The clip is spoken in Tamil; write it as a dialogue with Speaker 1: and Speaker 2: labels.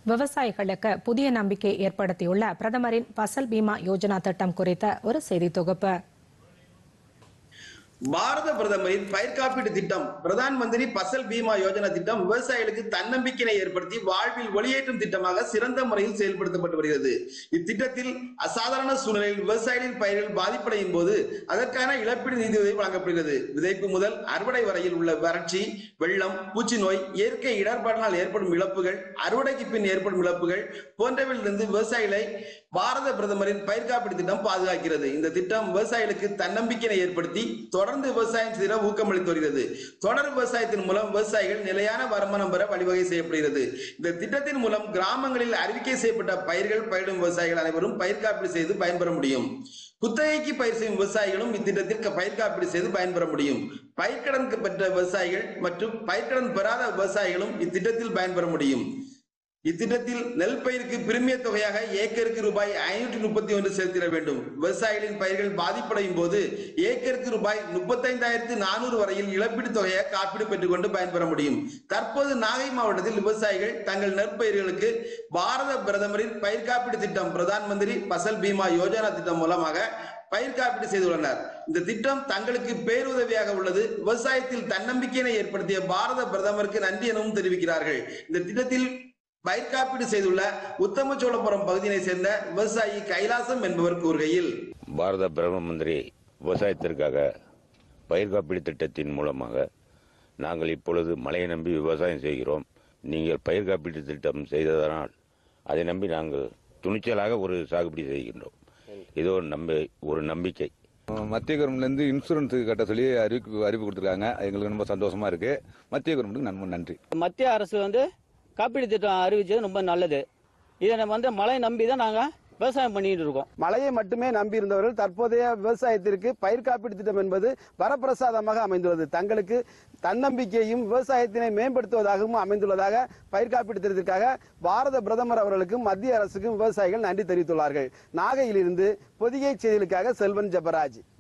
Speaker 1: விவசாயிகளுக்கு புதிய நம்பிக்கை ஏற்படுத்தியுள்ள பிரதமரின் பசல் பீமா யோஜனா திட்டம் குறித்த ஒரு செய்தி தொகுப்பு
Speaker 2: பாரத பிரதமரின் பயிர் காப்பீட்டு திட்டம் பிரதான் மந்திரி பசல் பீமா யோஜனா திட்டம் விவசாயிகளுக்கு தன்னம்பிக்கையை ஏற்படுத்தி வாழ்வில் ஒளியேற்றும் திட்டமாக சிறந்த முறையில் செயல்படுத்தப்பட்டு வருகிறது இத்திட்டத்தில் அசாதாரண சூழ்நிலையில் விவசாயிகளின் பயிர்கள் பாதிப்படையும் போது அதற்கான இழப்பீடு நிதியுதவி வழங்கப்படுகிறது விதைப்பு முதல் அறுவடை வரையில் உள்ள வறட்சி வெள்ளம் பூச்சி நோய் இயற்கை இடர்பாட்டினால் ஏற்படும் இழப்புகள் அறுவடைக்கு பின் ஏற்படும் இழப்புகள் போன்றவையிலிருந்து விவசாயிகளை பாரத பிரதமரின் பயிர் காப்பீடு திட்டம் பாதுகாக்கிறது இந்த திட்டம் விவசாயிகளுக்கு தன்னம்பிக்கையை ஏற்படுத்தி தொடர்ந்து விவசாயம் செய்ய ஊக்கமளித்து வருகிறது தொடர் விவசாயத்தின் மூலம் விவசாயிகள் நிலையான வருமானம் பெற வழிவகை செய்யப்படுகிறது இந்த திட்டத்தின் மூலம் கிராமங்களில் அறிவிக்கை செய்யப்பட்ட பயிர்கள் பயிரிடும் விவசாயிகள் அனைவரும் பயிர் காப்பீடு செய்து பயன்பெற முடியும் குத்தகைக்கு பயிர் செய்யும் விவசாயிகளும் இத்திட்டத்திற்கு பயிர் காப்பீடு செய்து பயன்பெற முடியும் பயிர்க்கடன் பெற்ற விவசாயிகள் மற்றும் பயிர்க்கடன் பெறாத விவசாயிகளும் இத்திட்டத்தில் பயன்பெற முடியும் இத்திட்டத்தில் நெல் பயிருக்கு பிரிமிய தொகையாக ஏக்கருக்கு ரூபாய் ஐநூற்றி முப்பத்தி ஒன்று செலுத்திட வேண்டும் விவசாயிகளின் பயிர்கள் பாதிப்படையும் போது ஏக்கருக்கு ரூபாய் முப்பத்தைந்தாயிரத்து நானூறு வரையில் இழப்பீடு தொகையை காப்பீடு பெற்றுக்கொண்டு பயன்பெற முடியும் தற்போது நாகை மாவட்டத்தில் விவசாயிகள் தங்கள் நெற்பயிர்களுக்கு பாரத பிரதமரின் பயிர் காப்பீடு திட்டம் பிரதான் மந்திரி பசல் பீமா யோஜனா திட்டம் மூலமாக பயிர் காப்பீடு செய்துள்ளனர் இந்த திட்டம் தங்களுக்கு பேருதவியாக உள்ளது விவசாயத்தில் தன்னம்பிக்கையினை ஏற்படுத்திய பாரத பிரதமருக்கு நன்றி எனவும் தெரிவிக்கிறார்கள் இந்த திட்டத்தில் பயிர் காப்பீடு செய்துள்ள உத்தமச்சோளபுரம் பகுதியினை சேர்ந்த விவசாயி கைலாசம் என்பவர் கூறுகையில்
Speaker 3: பாரத பிரதம மந்திரி விவசாயத்திற்காக பயிர் காப்பீடு திட்டத்தின் மூலமாக நாங்கள் இப்பொழுது மழையை நம்பி விவசாயம் செய்கிறோம் நீங்கள் பயிர் காப்பீட்டு திட்டம் செய்ததனால் அதை நம்பி நாங்கள் துணிச்சலாக ஒரு சாகுபடி செய்கின்றோம் இது ஒரு நம்பி ஒரு நம்பிக்கை
Speaker 4: மத்திய கவர்மெண்ட்லேருந்து இன்சூரன்ஸ் கட்ட சொல்லி அறிவிப்பு அறிவிப்பு கொடுத்துருக்காங்க எங்களுக்கு ரொம்ப சந்தோஷமா இருக்கு மத்திய கவர்மெண்ட்டுக்கு நன்மை நன்றி
Speaker 5: மத்திய அரசு வந்து காப்பீடு திட்டம் அறிவிச்சது ரொம்ப நல்லது இதை நம்ம வந்து மழை நம்பி தான் நாங்கள் விவசாயம் பண்ணிட்டு இருக்கோம்
Speaker 6: மழையை மட்டுமே நம்பி இருந்தவர்கள் தற்போதைய விவசாயத்திற்கு பயிர் காப்பீட்டு திட்டம் என்பது வரப்பிரசாதமாக அமைந்துள்ளது தங்களுக்கு தன்னம்பிக்கையும் விவசாயத்தினை மேம்படுத்துவதாகவும் அமைந்துள்ளதாக பயிர் காப்பீட்டு திட்டத்திற்காக பாரத பிரதமர் அவர்களுக்கும் மத்திய அரசுக்கும் விவசாயிகள் நன்றி தெரிவித்துள்ளார்கள் நாகையிலிருந்து பொதிகை செய்திகளுக்காக செல்வன் ஜபராஜ்